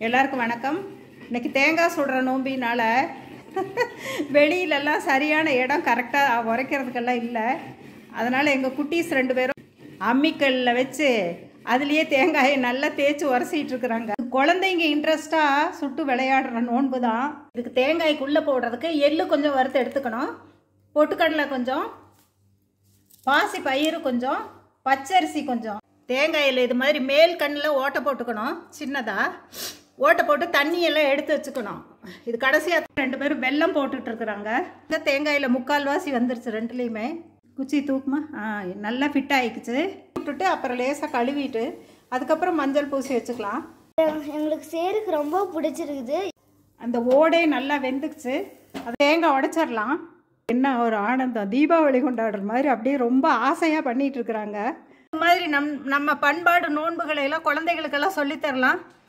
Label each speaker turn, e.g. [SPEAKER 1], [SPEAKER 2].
[SPEAKER 1] எல்லாருக்கும் வணக்கம் இன்னைக்கு தேங்காய் சுடுற நோம்பினால வெளியிலலாம் சரியான இடம் கரெக்டாக உரைக்கிறதுக்கெல்லாம் இல்லை அதனால் எங்கள் குட்டீஸ் ரெண்டு பேரும் அம்மிக்கல்லில் வச்சு அதுலேயே தேங்காயை நல்லா தேய்ச்சி உரசிட்டு இருக்கிறாங்க குழந்தைங்க இன்ட்ரெஸ்டாக சுட்டு விளையாடுற நோன்பு தான் இதுக்கு தேங்காய்க்குள்ளே போடுறதுக்கு எள்ளு கொஞ்சம் வறுத்து எடுத்துக்கணும் பொட்டுக்கடலை கொஞ்சம் பாசி பயிறு கொஞ்சம் பச்சரிசி கொஞ்சம் தேங்காயில் இது மாதிரி மேல் கண்ணில் ஓட்டை போட்டுக்கணும் சின்னதாக ஓட்டை போட்டு தண்ணியெல்லாம் எடுத்து வச்சுக்கணும் இது கடைசியாக ரெண்டு பேரும் வெல்லம் போட்டுட்டு இருக்கிறாங்க இந்த தேங்காயில் முக்கால்வாசி வந்துருச்சு ரெண்டுலேயுமே குச்சி தூக்குமா ஆ நல்லா ஃபிட் ஆகிக்குச்சு விட்டுட்டு அப்புறம் லேசாக கழுவிட்டு அதுக்கப்புறம் மஞ்சள் பூசி வச்சுக்கலாம்
[SPEAKER 2] எங்களுக்கு சேருக்கு ரொம்ப பிடிச்சிருக்குது
[SPEAKER 1] அந்த ஓடே நல்லா வெந்துக்குச்சு அது தேங்காய் உடைச்சிடலாம் என்ன ஒரு ஆனந்தம் தீபாவளி கொண்டாடுற மாதிரி அப்படியே ரொம்ப ஆசையாக பண்ணிட்டு இருக்கிறாங்க இந்த மாதிரி நம் நம்ம பண்பாடு நோன்புகளை எல்லாம் குழந்தைகளுக்கெல்லாம் சொல்லித் தரலாம்